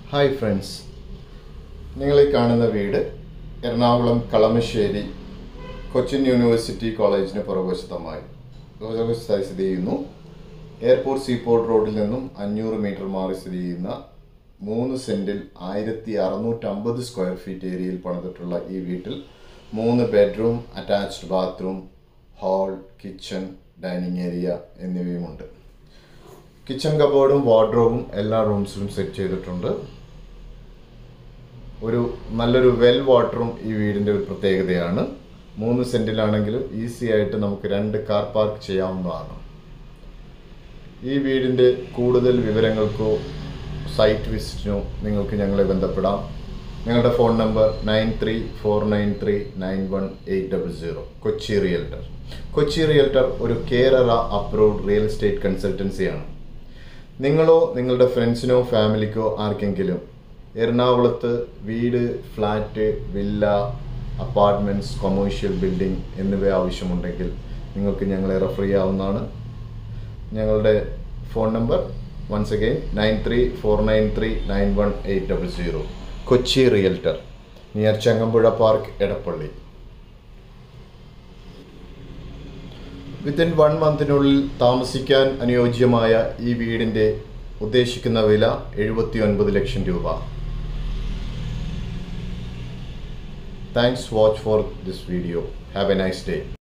hi friends നിങ്ങൾ ഈ കാണുന്ന വീട് എറണാകുളം കളമശ്ശേരി കൊച്ചിൻ യൂണിവേഴ്സിറ്റി കോളേജിന് പുറകുവശത്തമായി പുറകുവശത്തായി സ്ഥിതി ചെയ്യുന്നു എയർപോർട്ട് സീപോർട്ട് റോഡിൽ നിന്നും അഞ്ഞൂറ് മീറ്റർ മാറി സ്ഥിതി ചെയ്യുന്ന മൂന്ന് സെൻറ്റിൽ ആയിരത്തി അറുന്നൂറ്റമ്പത് സ്ക്വയർ ഫീറ്റ് ഏരിയയിൽ പണിതിട്ടുള്ള ഈ വീട്ടിൽ മൂന്ന് bedroom attached bathroom hall kitchen dining area എന്നിവയുമുണ്ട് കിച്ചൺ കബോർഡും വാർഡ്രോബും എല്ലാ റൂംസിലും സെറ്റ് ചെയ്തിട്ടുണ്ട് ഒരു നല്ലൊരു വെൽ വാട്ടറും ഈ വീടിൻ്റെ ഒരു പ്രത്യേകതയാണ് മൂന്ന് സെൻറ്റിലാണെങ്കിലും ഈസി ആയിട്ട് നമുക്ക് രണ്ട് കാർ പാർക്ക് ചെയ്യാവുന്നതാണ് ഈ വീടിൻ്റെ കൂടുതൽ വിവരങ്ങൾക്കോ സൈറ്റ് വിസിറ്റിനോ നിങ്ങൾക്ക് ഞങ്ങളെ ബന്ധപ്പെടാം ഞങ്ങളുടെ phone number nine three four nine three nine one eight double zero Kochi realtor Kochi realtor ഒരു കേരള അപ്രൂവ്ഡ് റിയൽ എസ്റ്റേറ്റ് കൺസൾട്ടൻസിയാണ് നിങ്ങളോ നിങ്ങളുടെ ഫ്രണ്ട്സിനോ ഫാമിലിക്കോ ആർക്കെങ്കിലും എറണാകുളത്ത് വീട് flat villa apartments commercial building എന്നിവ ആവശ്യമുണ്ടെങ്കിൽ നിങ്ങൾക്ക് ഞങ്ങളെ റെഫർ ചെയ്യാവുന്നതാണ് ഞങ്ങളുടെ phone number once again nine three four nine three nine one eight double zero Kochi realtor near Changampuzha park Edappally within one മന്തിനുള്ളിൽ താമസിക്കാൻ അനുയോജ്യമായ ഈ വീടിൻ്റെ ഉദ്ദേശിക്കുന്ന വില എഴുപത്തി ഒൻപത് ലക്ഷം രൂപ thanks watch for this video have a nice day